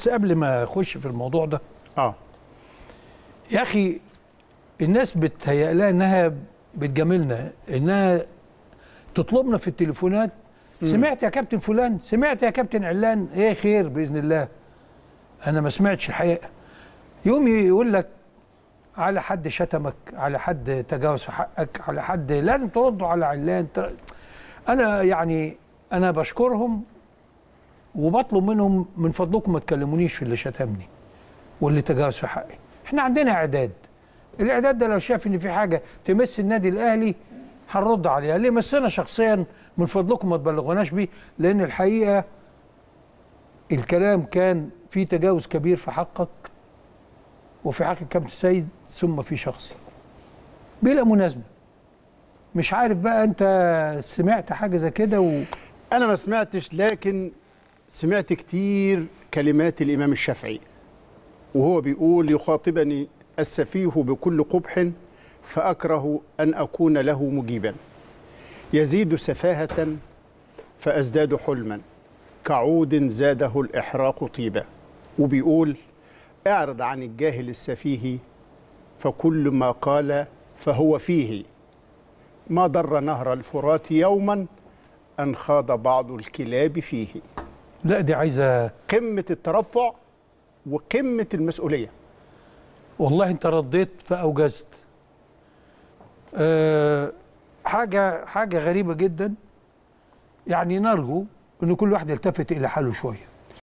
بس قبل ما اخش في الموضوع ده اه يا اخي الناس بتهيأ لها انها بتجاملنا انها تطلبنا في التليفونات سمعت يا كابتن فلان سمعت يا كابتن علان ايه خير باذن الله انا ما سمعتش الحقيقه يوم يقول لك على حد شتمك على حد تجاوز في حقك على حد لازم تردوا على علان ت- انا يعني انا بشكرهم وبطلب منهم من فضلكم ما تكلمونيش في اللي شتمني واللي تجاوز في حقي احنا عندنا اعداد الاعداد ده لو شاف ان في حاجه تمس النادي الاهلي هنرد عليها اللي يمسنا شخصيا من فضلكم ما تبلغوناش بيه لان الحقيقه الكلام كان في تجاوز كبير في حقك وفي حق الكابتن سيد ثم في شخصي بلا مناسبه مش عارف بقى انت سمعت حاجه زي كده و... انا ما سمعتش لكن سمعت كتير كلمات الامام الشافعي وهو بيقول يخاطبني السفيه بكل قبح فاكره ان اكون له مجيبا يزيد سفاهه فازداد حلما كعود زاده الاحراق طيبا وبيقول اعرض عن الجاهل السفيه فكل ما قال فهو فيه ما ضر نهر الفرات يوما أن خاض بعض الكلاب فيه لا دي عايزه قمة الترفع وقمة المسؤولية والله انت رديت فاوجزت أه حاجه حاجه غريبه جدا يعني نرجو ان كل واحد يلتفت الى حاله شويه